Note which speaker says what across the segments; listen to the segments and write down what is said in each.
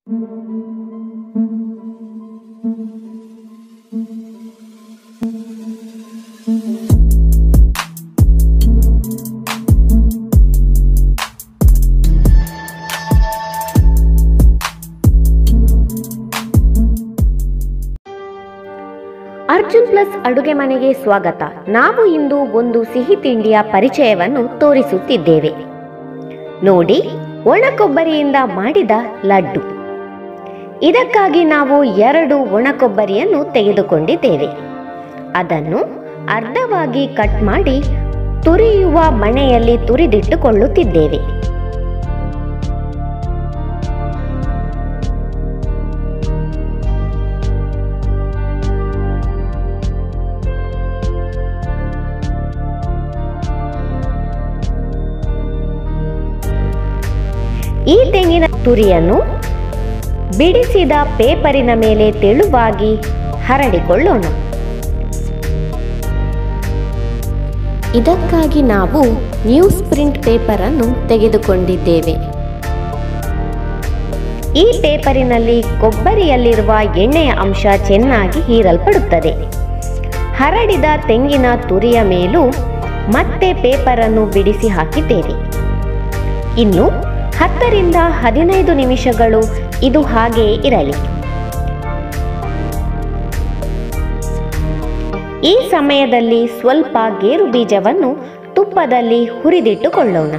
Speaker 1: Arjun plus ಅಡುಗೆ ಮನೆಗೆ ಸ್ವಾಗತ ನಾವು ಇಂದು ಒಂದು ಸಿಹಿ ತಿಂಡಿಯ ಪರಿಚಯವನ್ನು ತೋರಿಸುತ್ತಿದ್ದೇವೆ ನೋಡಿ ಒಣ ಕೊಬ್ಬರಿಯಿಂದ ಮಾಡಿದ ಲಡ್ಡು ಇದಕ್ಕಾಗಿ ನಾವು ಎರಡು ಒಣ ಕೊಬ್ಬರಿಯನ್ನು ತೆಗೆದುಕೊಂಡಿದ್ದೇವೆ ಅದನ್ನು ಅರ್ಧವಾಗಿ ಕಟ್ ಮಾಡಿ ತುರಿಯುವ ಮಣೆಯಲ್ಲಿ ತುರಿದಿಟ್ಟುಕೊಳ್ಳುತ್ತಿದ್ದೇವೆ ಈ ತೆಂಗಿನ ತುರಿಯನ್ನು ಬಿಡಿಸಿದ ಪೇಪರಿನ ಮೇಲೆ ತೆಳುವಾಗಿ ಹರಡಿಕೊಳ್ಳೋಣ ಇದಕ್ಕಾಗಿ ನಾವು ನ್ಯೂಸ್ ಪ್ರಿಂಟ್ ಪೇಪರ್ ಅನ್ನು ತೆಗೆದುಕೊಂಡಿದ್ದೇವೆ ಈ ಪೇಪರಿನಲ್ಲಿ ಕೊಬ್ಬರಿಯಲ್ಲಿರುವ ಎಣ್ಣೆಯ ಅಂಶ ಚೆನ್ನಾಗಿ ಹೀರಲ್ಪಡುತ್ತದೆ ಹರಡಿದ ತೆಂಗಿನ ತುರಿಯ ಮೇಲೂ ಮತ್ತೆ ಪೇಪರನ್ನು ಬಿಡಿಸಿ ಹಾಕಿದ್ದೇವೆ ಇನ್ನು ಹತ್ತರಿಂದ ಹದಿನೈದು ನಿಮಿಷಗಳು ಇದು ಹಾಗೆಯೇ ಇರಲಿ ಈ ಸಮಯದಲ್ಲಿ ಸ್ವಲ್ಪ ಗೇರು ಬೀಜವನ್ನು ತುಪ್ಪದಲ್ಲಿ ಹುರಿದಿಟ್ಟುಕೊಳ್ಳೋಣ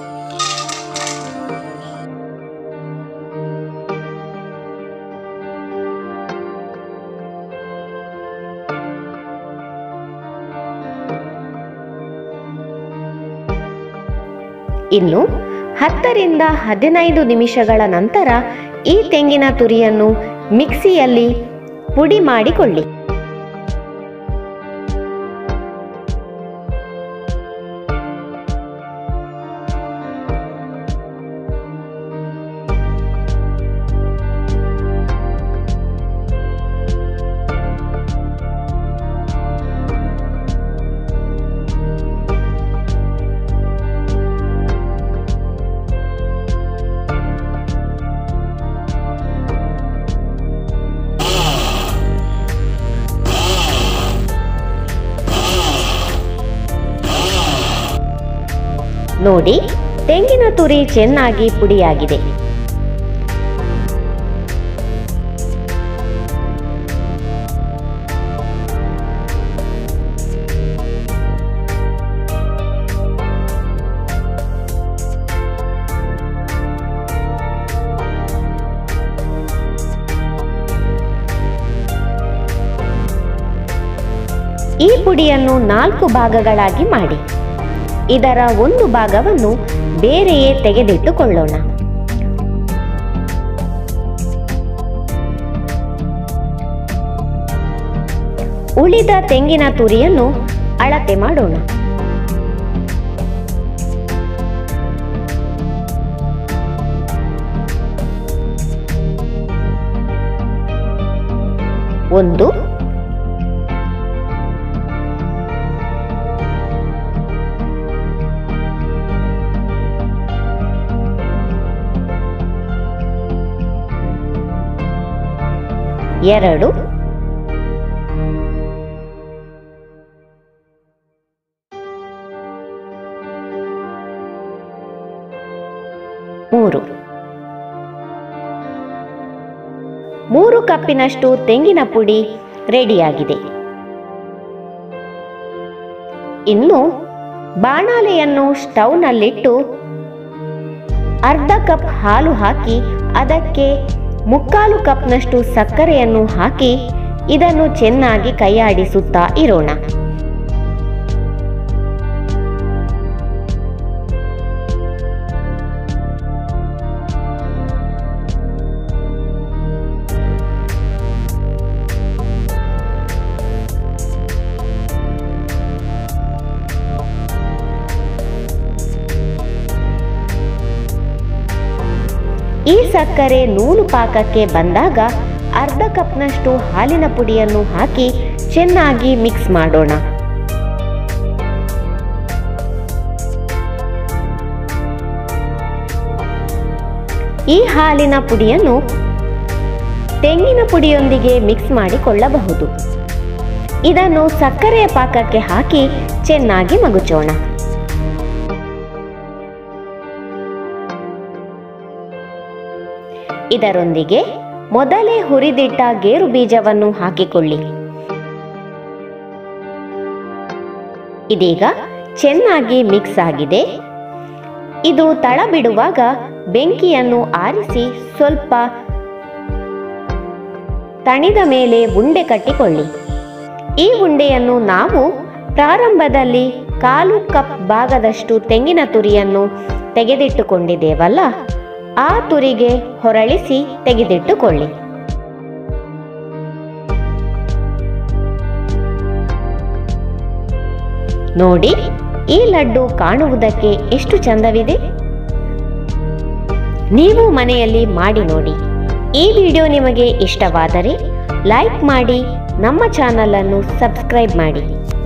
Speaker 1: ಇನ್ನು ಹತ್ತರಿಂದ ಹದಿನೈದು ನಿಮಿಷಗಳ ನಂತರ ಈ ತೆಂಗಿನ ತುರಿಯನ್ನು ಮಿಕ್ಸಿಯಲ್ಲಿ ಪುಡಿ ಮಾಡಿಕೊಳ್ಳಿ ನೋಡಿ ತೆಂಗಿನ ತುರಿ ಚೆನ್ನಾಗಿ ಪುಡಿಯಾಗಿದೆ ಈ ಪುಡಿಯನ್ನು ನಾಲ್ಕು ಭಾಗಗಳಾಗಿ ಮಾಡಿ ಇದರ ಒಂದು ಭಾಗವನ್ನು ಬೇರೆಯೇ ತೆಗೆದಿಟ್ಟುಕೊಳ್ಳೋಣ ಉಳಿದ ತೆಂಗಿನ ತುರಿಯನ್ನು ಅಳತೆ ಮಾಡೋಣ ಒಂದು ಎರಡು ಮೂರು ಮೂರು ಕಪ್ಪಿನಷ್ಟು ತೆಂಗಿನ ಪುಡಿ ರೆಡಿಯಾಗಿದೆ ಇನ್ನು ಬಾಣಾಲೆಯನ್ನು ಸ್ಟವ್ನಲ್ಲಿಟ್ಟು ಅರ್ಧ ಕಪ್ ಹಾಲು ಹಾಕಿ ಅದಕ್ಕೆ ಮುಕ್ಕಾಲು ಕಪ್ನಷ್ಟು ಸಕ್ಕರೆಯನ್ನು ಹಾಕಿ ಇದನ್ನು ಚೆನ್ನಾಗಿ ಕೈಯಾಡಿಸುತ್ತಾ ಇರೋಣ ಈ ಸಕ್ಕರೆ ನೂಲು ಪಾಕಕ್ಕೆ ಬಂದಾಗ ಅರ್ಧ ಕಪ್ನಷ್ಟು ಹಾಲಿನ ಪುಡಿಯನ್ನು ಹಾಕಿ ಚೆನ್ನಾಗಿ ಮಿಕ್ಸ್ ಮಾಡೋಣ ಈ ಹಾಲಿನ ಪುಡಿಯನ್ನು ತೆಂಗಿನ ಪುಡಿಯೊಂದಿಗೆ ಮಿಕ್ಸ್ ಮಾಡಿಕೊಳ್ಳಬಹುದು ಇದನ್ನು ಸಕ್ಕರೆಯ ಪಾಕಕ್ಕೆ ಹಾಕಿ ಚೆನ್ನಾಗಿ ಮಗುಚೋಣ ಇದರೊಂದಿಗೆ ಮೊದಲೇ ಹುರಿದಿಟ್ಟ ಗೇರು ಬೀಜವನ್ನು ಹಾಕಿಕೊಳ್ಳಿ ಇದೀಗ ಚೆನ್ನಾಗಿ ಮಿಕ್ಸ್ ಆಗಿದೆ ಇದು ತಳ ಬಿಡುವಾಗ ಬೆಂಕಿಯನ್ನು ಆರಿಸಿ ಸ್ವಲ್ಪ ತಣಿದ ಮೇಲೆ ಉಂಡೆ ಕಟ್ಟಿಕೊಳ್ಳಿ ಈ ಉಂಡೆಯನ್ನು ನಾವು ಪ್ರಾರಂಭದಲ್ಲಿ ಕಾಲು ಕಪ್ ಭಾಗದಷ್ಟು ತೆಂಗಿನ ತುರಿಯನ್ನು ತೆಗೆದಿಟ್ಟುಕೊಂಡಿದ್ದೇವಲ್ಲ ಆ ತುರಿಗೆ ಹೊರಳಿಸಿ ತೆಗೆದಿಟ್ಟುಕೊಳ್ಳಿ ನೋಡಿ ಈ ಲಡ್ಡು ಕಾಣುವುದಕ್ಕೆ ಎಷ್ಟು ಚಂದವಿದೆ ನೀವು ಮನೆಯಲ್ಲಿ ಮಾಡಿ ನೋಡಿ ಈ ವಿಡಿಯೋ ನಿಮಗೆ ಇಷ್ಟವಾದರೆ ಲೈಕ್ ಮಾಡಿ ನಮ್ಮ ಚಾನಲ್ ಅನ್ನು ಸಬ್ಸ್ಕ್ರೈಬ್ ಮಾಡಿ